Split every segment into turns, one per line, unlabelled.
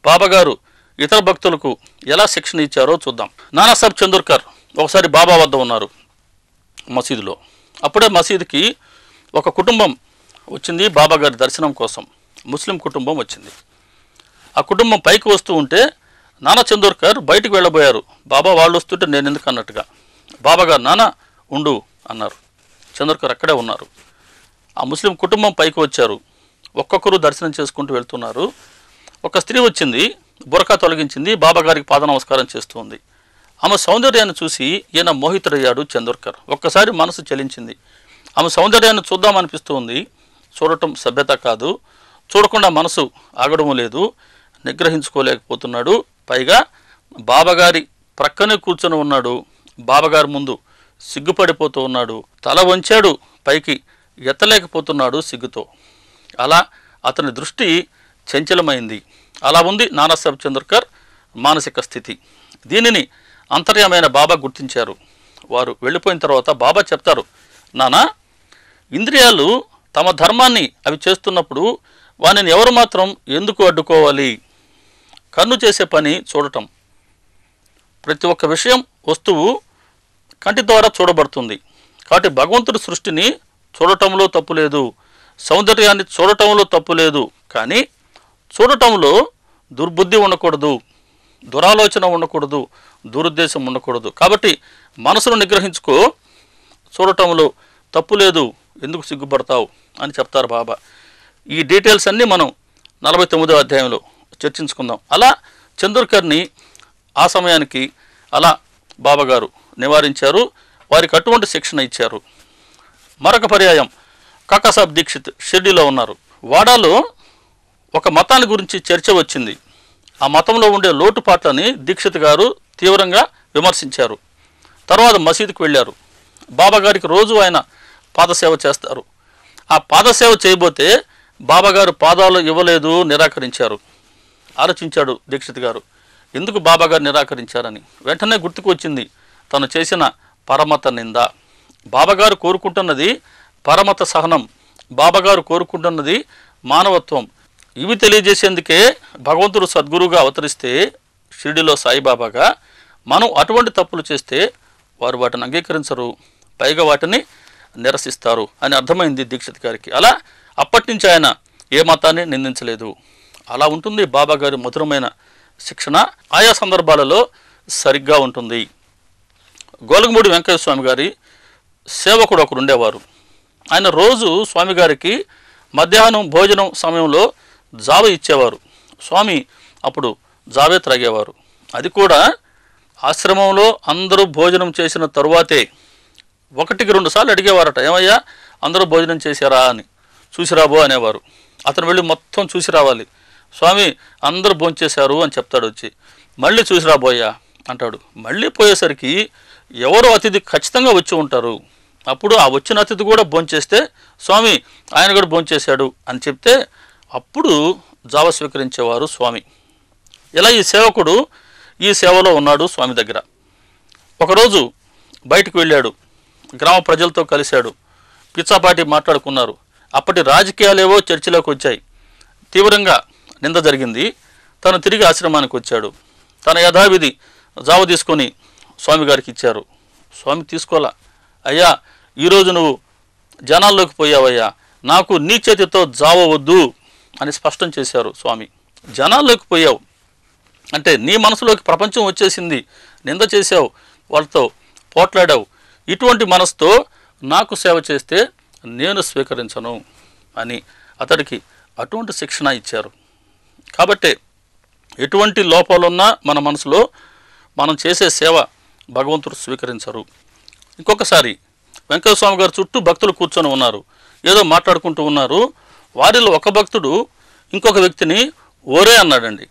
బాబాగారు ఇతర భక్తులకు ఎలా శిక్షణ ఇచ్చారో చూద్దాం నానాసాబ్ చందూర్కర్ ఒకసారి బాబా వద్ద ఉన్నారు మసీదులో అప్పుడే మసీదుకి ఒక కుటుంబం వచ్చింది బాబాగారి దర్శనం కోసం ముస్లిం కుటుంబం వచ్చింది ఆ కుటుంబం పైకి వస్తూ ఉంటే నానా చందూర్కర్ బయటికి వెళ్ళబోయారు బాబా వాళ్ళు వస్తుంటే నేను ఎందుకు అన్నట్టుగా బాబాగారు నానా ఉండు అన్నారు చందూర్కర్ అక్కడే ఉన్నారు ఆ ముస్లిం కుటుంబం పైకి వచ్చారు ఒక్కొక్కరు దర్శనం చేసుకుంటూ వెళ్తున్నారు ఒక స్త్రీ వచ్చింది బురకా తొలగించింది బాబాగారికి పాద నమస్కారం చేస్తుంది ఆమె సౌందర్యాన్ని చూసి ఈయన మోహితుడయ్యాడు చందూర్కర్ ఒక్కసారి మనసు చలించింది ఆమె సౌందర్యాన్ని చూద్దామనిపిస్తుంది చూడటం సభ్యత కాదు చూడకుండా మనసు ఆగడం లేదు నిగ్రహించుకోలేకపోతున్నాడు పైగా బాబాగారి ప్రక్కనే కూర్చొని ఉన్నాడు బాబాగారి ముందు సిగ్గుపడిపోతూ ఉన్నాడు తల వంచాడు పైకి ఎత్తలేకపోతున్నాడు సిగ్గుతో అలా అతని దృష్టి చంచలమైంది అలా ఉంది నానాసాహెబ్ చంద్రకర్ మానసిక స్థితి దీనిని అంతర్యమైన బాబా గుర్తించారు వారు వెళ్ళిపోయిన తర్వాత బాబా చెప్తారు నానా ఇంద్రియాలు తమ ధర్మాన్ని అవి చేస్తున్నప్పుడు వానిని ఎవరు మాత్రం ఎందుకు అడ్డుకోవాలి కన్ను చేసే పని చూడటం ప్రతి ఒక్క విషయం వస్తువు కంటి ద్వారా చూడబడుతుంది కాబట్టి భగవంతుడి సృష్టిని చూడటంలో తప్పు లేదు సౌందర్యాన్ని చూడటంలో తప్పు లేదు కానీ చూడటంలో దుర్బుద్ధి ఉండకూడదు దురాలోచన ఉండకూడదు దురుద్దేశం ఉండకూడదు కాబట్టి మనసును నిగ్రహించుకో చూడటంలో తప్పు లేదు ఎందుకు సిగ్గుపడతావు అని చెప్తారు బాబా ఈ డీటెయిల్స్ అన్నీ మనం నలభై తొమ్మిదో అధ్యాయంలో చర్చించుకుందాం అలా చందూర్కర్ని ఆ సమయానికి అలా బాబాగారు నివారించారు వారికి అటువంటి శిక్షణ ఇచ్చారు మరొక పర్యాయం కాకాసాబ్ దీక్షిత్ షిర్డీలో ఉన్నారు వాడాలో ఒక మతాన్ని గురించి చర్చ వచ్చింది ఆ మతంలో ఉండే లోటుపాట్లని దీక్షిత్ గారు తీవ్రంగా విమర్శించారు తర్వాత మసీదుకు వెళ్ళారు బాబాగారికి రోజు ఆయన పాదసేవ చేస్తారు ఆ పాదసేవ చేయబోతే బాబాగారు పాదాలు ఇవ్వలేదు నిరాకరించారు ఆలోచించాడు దీక్షిత్ గారు ఎందుకు బాబాగారు నిరాకరించారని వెంటనే గుర్తుకు వచ్చింది తను చేసిన పరమత నింద బాబాగారు కోరుకుంటున్నది పరమత సహనం బాబాగారు కోరుకుంటున్నది మానవత్వం ఇవి తెలియజేసేందుకే భగవంతుడు సద్గురుగా అవతరిస్తే షిరిడిలో సాయిబాబాగా మనం అటువంటి తప్పులు చేస్తే వారు వాటిని అంగీకరించరు పైగా వాటిని నిరసిస్తారు అని అర్థమైంది దీక్షిత్ గారికి అలా అప్పటి నుంచి ఆయన ఏ మతాన్ని నిందించలేదు అలా ఉంటుంది బాబా గారి మధురమైన శిక్షణ ఆయా సందర్భాలలో సరిగ్గా ఉంటుంది గోలగమూడి వెంకయ్య స్వామి గారి సేవకుడు ఒకరు ఉండేవారు ఆయన రోజు స్వామి గారికి మధ్యాహ్నం భోజనం సమయంలో జావ ఇచ్చేవారు స్వామి అప్పుడు జావే త్రాగేవారు అది కూడా ఆశ్రమంలో అందరూ భోజనం చేసిన తరువాతే ఒకటికి రెండు సార్లు అడిగేవారట ఏమయ్యా అందరూ భోజనం చేశారా అని చూసిరాబో అనేవారు అతను వెళ్ళి మొత్తం చూసి రావాలి స్వామి అందరూ భోంచేశారు అని చెప్తాడు వచ్చి మళ్ళీ చూసి రాబోయా అంటాడు మళ్ళీ పోయేసరికి ఎవరో అతిథి ఖచ్చితంగా వచ్చి ఉంటారు అప్పుడు ఆ వచ్చిన అతిథి కూడా భోంచేస్తే స్వామి ఆయన కూడా భోంచేశాడు అని చెప్తే అప్పుడు జావ స్వీకరించేవారు స్వామి ఇలా ఈ సేవకుడు ఈ సేవలో ఉన్నాడు స్వామి దగ్గర ఒకరోజు బయటికి వెళ్ళాడు గ్రామ ప్రజలతో కలిశాడు పిచ్చాపాటి మాట్లాడుకున్నారు అప్పటి రాజకీయాలేవో చర్చలోకి వచ్చాయి తీవ్రంగా నింద జరిగింది తను తిరిగి ఆశ్రమానికి వచ్చాడు తన యథావిధి జావ తీసుకొని స్వామి గారికి ఇచ్చారు స్వామి తీసుకోలా అయ్యా ఈరోజు నువ్వు జనాల్లోకి పోయావయ్యా నాకు నీ చేతితో జావ వద్దు అని స్పష్టం చేశారు స్వామి జనాల్లోకి పోయావు అంటే నీ మనసులోకి ప్రపంచం వచ్చేసింది నింద చేసావు వాళ్ళతో పోట్లాడావు ఇటువంటి మనసుతో నాకు సేవ చేస్తే నేను స్వీకరించను అని అతడికి అటువంటి శిక్షణ ఇచ్చారు కాబట్టి ఎటువంటి లోపాలున్నా మన మనసులో మనం చేసే సేవ భగవంతుడు స్వీకరించరు ఇంకొకసారి వెంకటస్వామి స్వామి గారు చుట్టూ భక్తులు కూర్చొని ఉన్నారు ఏదో మాట్లాడుకుంటూ ఉన్నారు వారిలో ఒక భక్తుడు ఇంకొక వ్యక్తిని ఓరే అన్నాడండి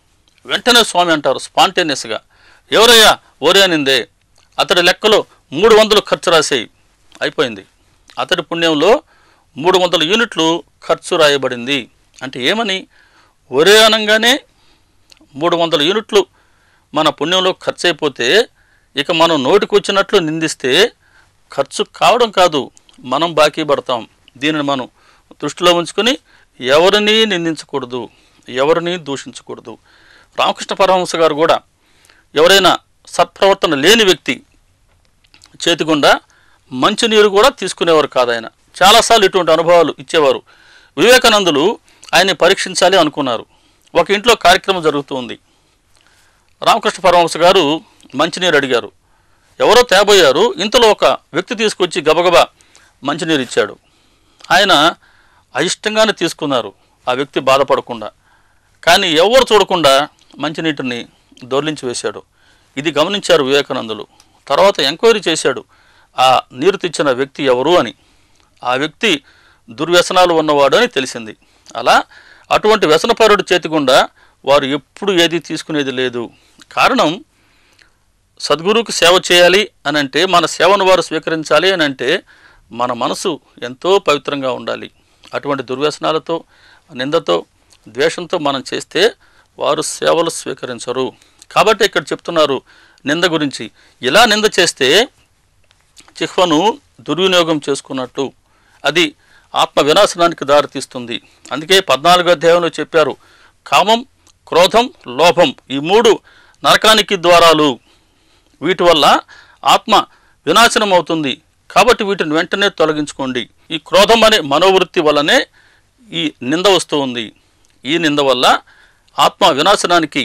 వెంటనే స్వామి అంటారు స్పాంటేనియస్గా ఎవరయ్యా ఓరే అనిందే అతడి లెక్కలో మూడు వందలు ఖర్చు రాసేయి అయిపోయింది అతడి పుణ్యంలో మూడు వందల యూనిట్లు ఖర్చు రాయబడింది అంటే ఏమని ఒరే అనగానే మూడు వందల యూనిట్లు మన పుణ్యంలో ఖర్చు అయిపోతే ఇక మనం నోటికి వచ్చినట్లు నిందిస్తే ఖర్చు కావడం కాదు మనం బాకీ పడతాం దీనిని మనం దృష్టిలో ఉంచుకొని ఎవరిని నిందించకూడదు ఎవరిని దూషించకూడదు రామకృష్ణ పరమహంస గారు కూడా ఎవరైనా సత్ప్రవర్తన లేని వ్యక్తి చేతి గుండా మంచినీరు కూడా తీసుకునేవారు కాదు ఆయన చాలాసార్లు ఇటువంటి అనుభవాలు ఇచ్చేవారు వివేకానందులు ఆయన్ని పరీక్షించాలి అనుకున్నారు ఒక ఇంట్లో కార్యక్రమం జరుగుతుంది రామకృష్ణ పరమహంస గారు మంచినీరు అడిగారు ఎవరో తేబోయారు ఇంతలో ఒక వ్యక్తి తీసుకొచ్చి గబగబా మంచినీరు ఇచ్చాడు ఆయన అయిష్టంగానే తీసుకున్నారు ఆ వ్యక్తి బాధపడకుండా కానీ ఎవరు చూడకుండా మంచినీటిని దొర్లించి వేశాడు ఇది గమనించారు వివేకానందులు తర్వాత ఎంక్వైరీ చేశాడు ఆ నీరు తెచ్చిన వ్యక్తి ఎవరు అని ఆ వ్యక్తి దుర్వ్యసనాలు ఉన్నవాడు అని తెలిసింది అలా అటువంటి వ్యసనపరుడు చేతి గుండా వారు ఎప్పుడు ఏది తీసుకునేది లేదు కారణం సద్గురువుకి సేవ చేయాలి అని అంటే మన సేవను వారు స్వీకరించాలి అని అంటే మన మనసు ఎంతో పవిత్రంగా ఉండాలి అటువంటి దుర్వ్యసనాలతో నిందతో ద్వేషంతో మనం చేస్తే వారు సేవలు స్వీకరించరు కాబట్టి ఇక్కడ చెప్తున్నారు నింద గురించి ఇలా నింద చేస్తే చిహ్వను దుర్వినియోగం చేసుకున్నట్లు అది ఆత్మ వినాశనానికి దారితీస్తుంది అందుకే పద్నాలుగో అధ్యాయంలో చెప్పారు కామం క్రోధం లోభం ఈ మూడు నరకానికి ద్వారాలు వీటి వల్ల ఆత్మ వినాశనం అవుతుంది కాబట్టి వీటిని వెంటనే తొలగించుకోండి ఈ క్రోధం అనే మనోవృత్తి వల్లనే ఈ నింద వస్తూ ఉంది ఈ నింద వల్ల ఆత్మ వినాశనానికి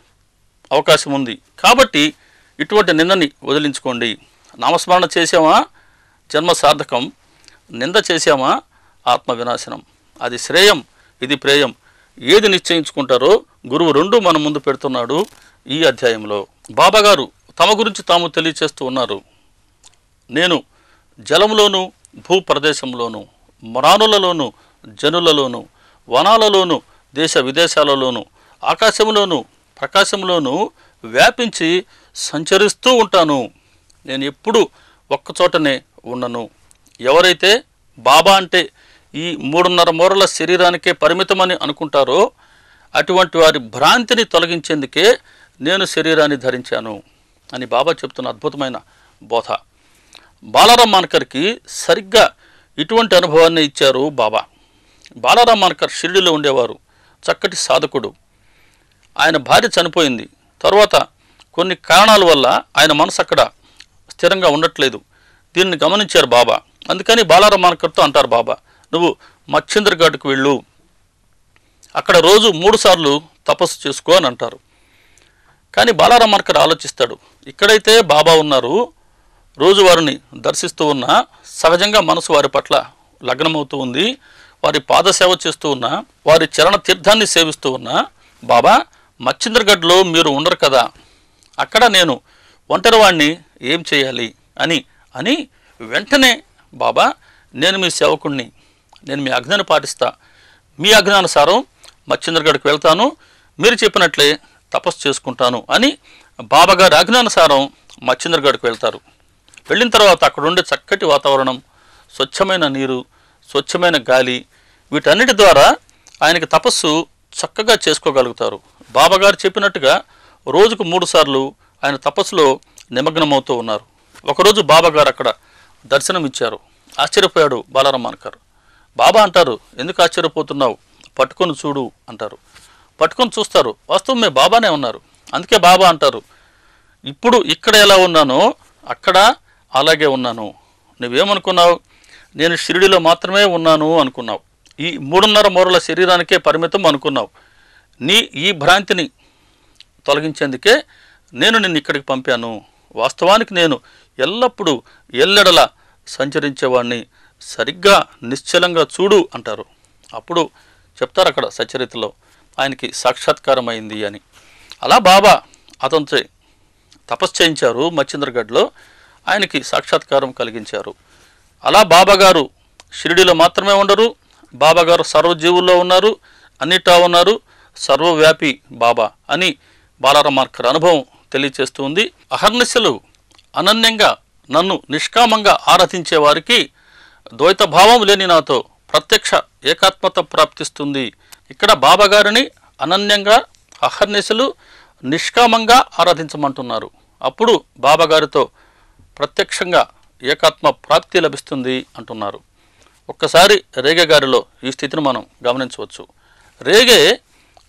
అవకాశం ఉంది కాబట్టి ఇటువంటి నిందని వదిలించుకోండి నామస్మరణ చేసామా జన్మ సార్థకం నింద చేశామా ఆత్మ వినాశనం అది శ్రేయం ఇది ప్రేయం ఏది నిశ్చయించుకుంటారో గురువు రెండు మన ముందు పెడుతున్నాడు ఈ అధ్యాయంలో బాబాగారు తమ గురించి తాము తెలియచేస్తూ ఉన్నారు నేను జలంలోను భూ ప్రదేశంలోను మరానులలోను జనులలోను వనాలలోను దేశ విదేశాలలోను ఆకాశంలోను ప్రకాశంలోను వ్యాపించి సంచరిస్తూ ఉంటాను నేను ఎప్పుడు ఒక్కచోటనే ఉండను ఎవరైతే బాబా అంటే ఈ మూడున్నర మూరల శరీరానికే పరిమితమని అనుకుంటారో అటువంటి వారి భ్రాంతిని తొలగించేందుకే నేను శరీరాన్ని ధరించాను అని బాబా చెప్తున్న అద్భుతమైన బోధ బాలారాం మాన్కర్కి సరిగ్గా ఇటువంటి అనుభవాన్ని ఇచ్చారు బాబా బాలారాం మాన్కర్ షిరిడిలో ఉండేవారు చక్కటి సాధకుడు ఆయన భార్య చనిపోయింది తర్వాత కొన్ని కారణాల వల్ల ఆయన మనసు అక్కడ స్థిరంగా ఉండట్లేదు దీన్ని గమనించారు బాబా అందుకని బాలారాం మాన్కర్తో అంటారు బాబా నువ్వు మచ్చింద్ర ఘాట్కు వెళ్ళు అక్కడ రోజు మూడు సార్లు తపస్సు చేసుకో అని అంటారు కానీ బాలారాం మాన్కర్ ఆలోచిస్తాడు ఇక్కడైతే బాబా ఉన్నారు రోజు వారిని దర్శిస్తూ ఉన్నా సహజంగా మనసు వారి పట్ల లగ్నమవుతూ ఉంది వారి పాదసేవ చేస్తూ ఉన్నా వారి చరణ తీర్థాన్ని సేవిస్తూ ఉన్నా బాబా మచ్చింద్రగఢ్లో మీరు ఉండరు కదా అక్కడ నేను ఒంటరివాణ్ణి ఏం చేయాలి అని అని వెంటనే బాబా నేను మీ సేవకుణ్ణి నేను మీ ఆజ్ఞను పాటిస్తా మీ ఆజ్ఞానుసారం మచ్చింద్రగఢ్కి వెళ్తాను మీరు చెప్పినట్లే తపస్సు చేసుకుంటాను అని బాబాగారి ఆజ్ఞానుసారం మచ్చింద్రగఢ్కి వెళ్తారు వెళ్ళిన తర్వాత అక్కడ ఉండే చక్కటి వాతావరణం స్వచ్ఛమైన నీరు స్వచ్ఛమైన గాలి వీటన్నిటి ద్వారా ఆయనకి తపస్సు చక్కగా చేసుకోగలుగుతారు బాబాగారు చెప్పినట్టుగా రోజుకు మూడు సార్లు ఆయన తపస్సులో నిమగ్నమవుతూ ఉన్నారు ఒకరోజు బాబాగారు అక్కడ దర్శనం ఇచ్చారు ఆశ్చర్యపోయాడు బాలారాం మాన్కర్ బాబా అంటారు ఎందుకు ఆశ్చర్యపోతున్నావు పట్టుకొని చూడు అంటారు పట్టుకొని చూస్తారు వాస్తవమే బాబానే ఉన్నారు అందుకే బాబా అంటారు ఇప్పుడు ఇక్కడ ఎలా ఉన్నానో అక్కడ అలాగే ఉన్నాను నువ్వేమనుకున్నావు నేను షిరిడిలో మాత్రమే ఉన్నాను అనుకున్నావు ఈ మూడున్నర మూరల శరీరానికే పరిమితం అనుకున్నావు నీ ఈ భ్రాంతిని తొలగించేందుకే నేను నిన్ను ఇక్కడికి పంపాను వాస్తవానికి నేను ఎల్లప్పుడూ ఎల్లెడలా సంచరించేవాడిని సరిగ్గా నిశ్చలంగా చూడు అంటారు అప్పుడు చెప్తారు అక్కడ సచరితలో ఆయనకి సాక్షాత్కారం అయింది అని అలా బాబా అతనితో తపస్సు చేయించారు మచ్చింద్రగఢ్లో ఆయనకి సాక్షాత్కారం కలిగించారు అలా బాబాగారు షిరిడిలో మాత్రమే ఉండరు బాబాగారు సర్వజీవుల్లో ఉన్నారు అన్నిటా ఉన్నారు సర్వవ్యాపి బాబా అని బాలారమార్కర్ అనుభవం తెలియచేస్తూ ఉంది అహర్నిశలు అనన్యంగా నన్ను నిష్కామంగా ఆరాధించే వారికి ద్వైత భావం లేని నాతో ప్రత్యక్ష ఏకాత్మత ప్రాప్తిస్తుంది ఇక్కడ బాబాగారిని అనన్యంగా అహర్నిశలు నిష్కామంగా ఆరాధించమంటున్నారు అప్పుడు బాబాగారితో ప్రత్యక్షంగా ఏకాత్మ ప్రాప్తి లభిస్తుంది అంటున్నారు ఒక్కసారి రేగే గారిలో ఈ స్థితిని మనం గమనించవచ్చు రేగే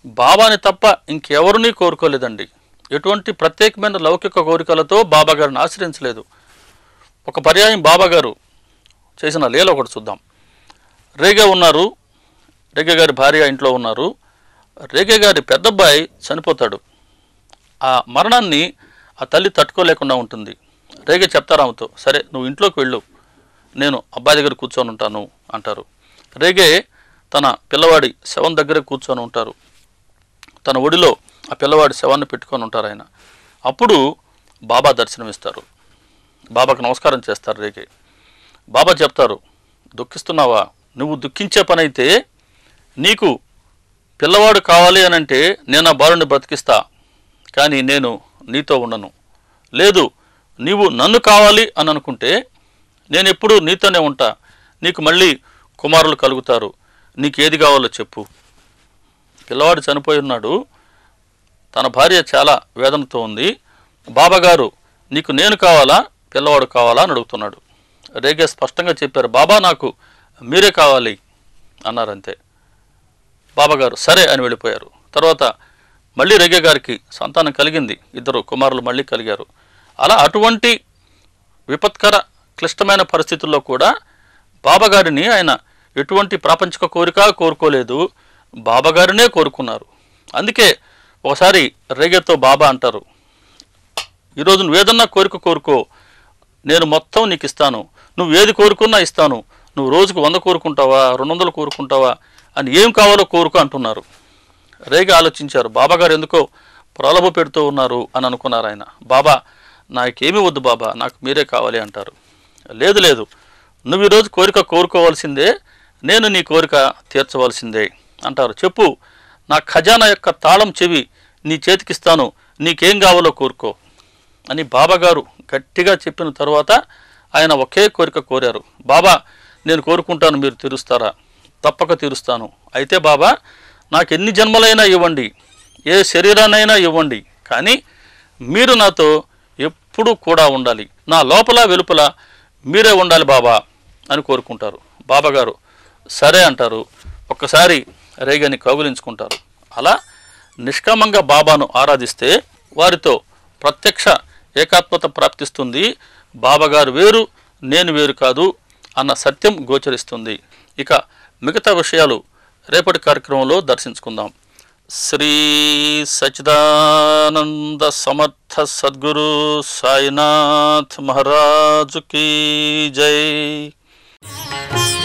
బాబాని తప్ప ఇంకెవరిని కోరుకోలేదండి ఎటువంటి ప్రత్యేకమైన లౌకిక కోరికలతో బాబా గారిని ఆశ్రయించలేదు ఒక పర్యాయం బాబా గారు చేసిన లీల ఒకటి చూద్దాం రేగే ఉన్నారు రేగే గారి భార్య ఇంట్లో ఉన్నారు రేగే గారి పెద్దబ్బాయి చనిపోతాడు ఆ మరణాన్ని ఆ తల్లి తట్టుకోలేకుండా ఉంటుంది రేగే చెప్తారు ఆమెతో సరే నువ్వు ఇంట్లోకి వెళ్ళు నేను అబ్బాయి దగ్గర కూర్చొని ఉంటాను అంటారు రేగే తన పిల్లవాడి శవం దగ్గర కూర్చొని ఉంటారు తన ఒడిలో ఆ పిల్లవాడి శవాన్ని పెట్టుకొని ఉంటారు ఆయన అప్పుడు బాబా దర్శనమిస్తారు బాబాకు నమస్కారం చేస్తారు రేగే బాబా చెప్తారు దుఃఖిస్తున్నావా నువ్వు దుఃఖించే పని అయితే నీకు పిల్లవాడు కావాలి అని అంటే నేను ఆ బాలుని బ్రతికిస్తా కానీ నేను నీతో ఉండను లేదు నీవు నన్ను కావాలి అని అనుకుంటే నేను ఎప్పుడూ నీతోనే ఉంటా నీకు మళ్ళీ కుమారులు కలుగుతారు నీకు ఏది కావాలో చెప్పు పిల్లవాడు చనిపోయి ఉన్నాడు తన భార్య చాలా వేదనతో ఉంది బాబాగారు నీకు నేను కావాలా పిల్లవాడు కావాలా అని అడుగుతున్నాడు రేగే స్పష్టంగా చెప్పారు బాబా నాకు మీరే కావాలి అన్నారంతే బాబాగారు సరే అని వెళ్ళిపోయారు తర్వాత మళ్ళీ రేగే గారికి సంతానం కలిగింది ఇద్దరు కుమారులు మళ్ళీ కలిగారు అలా అటువంటి విపత్కర క్లిష్టమైన పరిస్థితుల్లో కూడా బాబాగారిని ఆయన ఎటువంటి ప్రాపంచిక కోరిక కోరుకోలేదు బాబాగారినే కోరుకున్నారు అందుకే ఒకసారి రేగేతో బాబా అంటారు ఈరోజు నువ్వు ఏదన్నా కోరిక కోరుకో నేను మొత్తం నీకు ఇస్తాను నువ్వు ఏది కోరుకున్నా ఇస్తాను నువ్వు రోజుకు వంద కోరుకుంటావా రెండు వందలు కోరుకుంటావా అని ఏం కావాలో కోరుకో అంటున్నారు రేగా ఆలోచించారు బాబాగారు ఎందుకో ప్రలోభ పెడుతూ ఉన్నారు అని అనుకున్నారు ఆయన బాబా నాకేమీ వద్దు బాబా నాకు మీరే కావాలి అంటారు లేదు లేదు నువ్వు ఈరోజు కోరిక కోరుకోవాల్సిందే నేను నీ కోరిక తీర్చవలసిందే అంటారు చెప్పు నా ఖజానా యొక్క తాళం చెవి నీ చేతికిస్తాను నీకేం కావాలో కోరుకో అని బాబాగారు గట్టిగా చెప్పిన తర్వాత ఆయన ఒకే కోరిక కోరారు బాబా నేను కోరుకుంటాను మీరు తీరుస్తారా తప్పక తీరుస్తాను అయితే బాబా నాకు ఎన్ని జన్మలైనా ఇవ్వండి ఏ శరీరాన్నైనా ఇవ్వండి కానీ మీరు నాతో ఎప్పుడూ కూడా ఉండాలి నా లోపల వెలుపల మీరే ఉండాలి బాబా అని కోరుకుంటారు బాబాగారు సరే అంటారు ఒక్కసారి రేగని కౌగులించుకుంటారు అలా నిష్కామంగా బాబాను ఆరాధిస్తే వారితో ప్రత్యక్ష ఏకాత్మత ప్రాప్తిస్తుంది బాబాగారు వేరు నేను వేరు కాదు అన్న సత్యం గోచరిస్తుంది ఇక మిగతా విషయాలు రేపటి కార్యక్రమంలో దర్శించుకుందాం శ్రీ సచిదానంద సమర్థ సద్గురు సాయినాథ్ మహారాజుకి జై